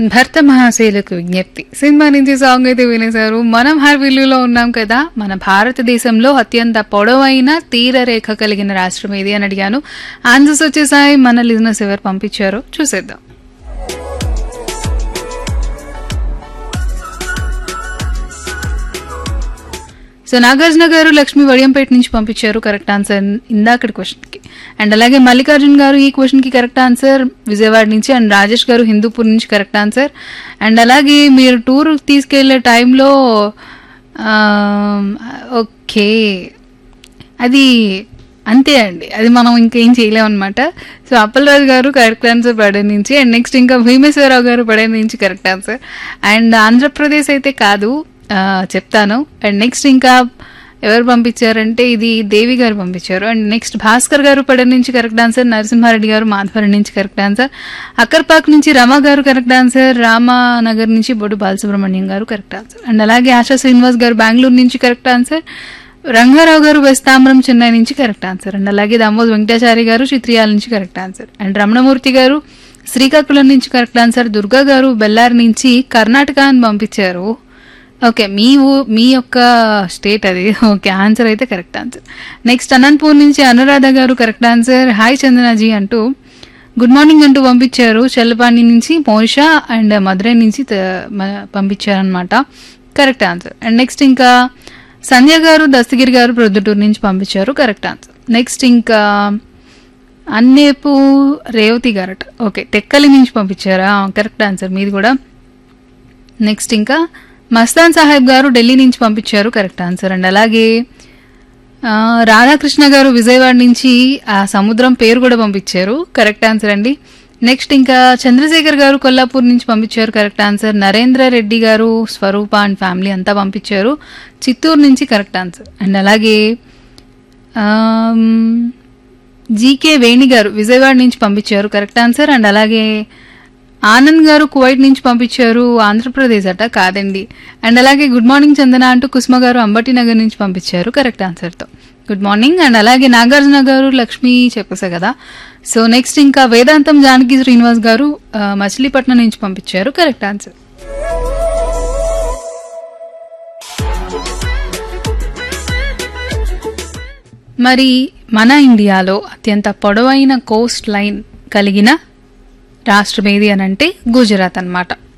భర్త మహాశైలకు విజ్ఞప్తి సినిమా నుంచి సాంగ్ అయితే వినేశారు మనం హర్విల్లులో ఉన్నాం కదా మన భారతదేశంలో అత్యంత పొడవైన తీర రేఖ కలిగిన రాష్ట్రం ఏది అని అడిగాను ఆన్సర్స్ వచ్చేసాయి మన లిజినెస్ ఎవరు పంపించారో చూసేద్దాం సో నాగార్జున గారు లక్ష్మి వడియంపేట నుంచి పంపించారు కరెక్ట్ ఆన్సర్ ఇందాకటి క్వశ్చన్కి అండ్ అలాగే మల్లికార్జున్ గారు ఈ క్వశ్చన్కి కరెక్ట్ ఆన్సర్ విజయవాడ నుంచి అండ్ రాజేష్ గారు హిందూపూర్ నుంచి కరెక్ట్ ఆన్సర్ అండ్ అలాగే మీరు టూర్ తీసుకెళ్లే టైంలో ఓకే అది అంతే అండి అది మనం ఇంకేం చేయలేం అనమాట సో అప్పలరాజు గారు కరెక్ట్ ఆన్సర్ పడే నుంచి అండ్ నెక్స్ట్ ఇంకా భీమేశ్వరరావు గారు పడే నుంచి కరెక్ట్ ఆన్సర్ అండ్ ఆంధ్రప్రదేశ్ అయితే కాదు ఆ, చెప్తాను అండ్ నెక్స్ట్ ఇంకా ఎవరు పంపించారంటే ఇది దేవి గారు పంపించారు అండ్ నెక్స్ట్ భాస్కర్ గారు పడ నుంచి కరెక్ట్ ఆన్సర్ నరసింహారెడ్డి గారు మాధవరం నుంచి కరెక్ట్ ఆన్సర్ అక్కర్పాక్ నుంచి రమ గారు కరెక్ట్ ఆన్సర్ రామానగర్ నుంచి బొడ్డు బాలసుబ్రహ్మణ్యం గారు కరెక్ట్ ఆన్సర్ అండ్ అలాగే ఆశా శ్రీనివాస్ గారు బెంగళూరు నుంచి కరెక్ట్ ఆన్సర్ రంగారావు గారు వెస్తాంబరం చెన్నై నుంచి కరెక్ట్ ఆన్సర్ అండ్ అలాగే దామోద్ వెంకటాచారి గారు చిత్రియాల నుంచి కరెక్ట్ ఆన్సర్ అండ్ రమణమూర్తి గారు శ్రీకాకుళం నుంచి కరెక్ట్ ఆన్సర్ దుర్గా గారు బెల్లారి నుంచి కర్ణాటక అని పంపించారు ఓకే మీ ఊ మీ యొక్క స్టేట్ అది ఓకే ఆన్సర్ అయితే కరెక్ట్ ఆన్సర్ నెక్స్ట్ అనంతపూర్ నుంచి అనురాధ గారు కరెక్ట్ ఆన్సర్ హాయ్ చందనాజీ అంటూ గుడ్ మార్నింగ్ అంటూ పంపించారు చెల్లపాణి నుంచి మోషా అండ్ మధురై నుంచి త- మ- పంపించారనమాట కరెక్ట్ ఆన్సర్ అండ్ నెక్స్ట్ ఇంకా సంధ్య గారు దస్తగిరి గారు ప్రొద్దుటూరు నుంచి పంపించారు కరెక్ట్ ఆన్సర్ నెక్స్ట్ ఇంకా అన్నేపు రేవతి గారట ఓకే టెక్కలి నుంచి పంపించారా కరెక్ట్ ఆన్సర్ మీది కూడా నెక్స్ట్ ఇంకా మస్తాన్ సాహెబ్ గారు ఢిల్లీ నుంచి పంపించారు కరెక్ట్ ఆన్సర్ అండ్ అలాగే ఆ, రాధాకృష్ణ గారు విజయవాడ నుంచి ఆ సముద్రం పేరు కూడా పంపించారు కరెక్ట్ ఆన్సర్ అండి నెక్స్ట్ ఇంకా చంద్రశేఖర్ గారు కొల్లాపూర్ నుంచి పంపించారు కరెక్ట్ ఆన్సర్ నరేంద్ర రెడ్డి గారు స్వరూప అండ్ ఫ్యామిలీ అంతా పంపించారు చిత్తూరు నుంచి కరెక్ట్ ఆన్సర్ అండ్ అలాగే ఆమ్, జీకే వేణి గారు విజయవాడ నుంచి పంపించారు కరెక్ట్ ఆన్సర్ అండ్ అలాగే ఆనంద్ గారు కువైట్ నుంచి పంపించారు ఆంధ్రప్రదేశ్ అట కాదండి అండ్ అలాగే గుడ్ మార్నింగ్ చందన అంటూ కుసుమ గారు అంబటి నగర్ నుంచి పంపించారు కరెక్ట్ ఆన్సర్తో గుడ్ మార్నింగ్ అండ్ అలాగే నాగార్జున గారు లక్ష్మి చెప్పేసా కదా సో నెక్స్ట్ ఇంకా వేదాంతం జానకి శ్రీనివాస్ గారు ఆ, మచిలీపట్నం నుంచి పంపించారు కరెక్ట్ ఆన్సర్ మరి మన ఇండియాలో అత్యంత పొడవైన కోస్ట్ లైన్ కలిగిన రాష్ట్రం ఏది అని అంటే గుజరాత్ అన్నమాట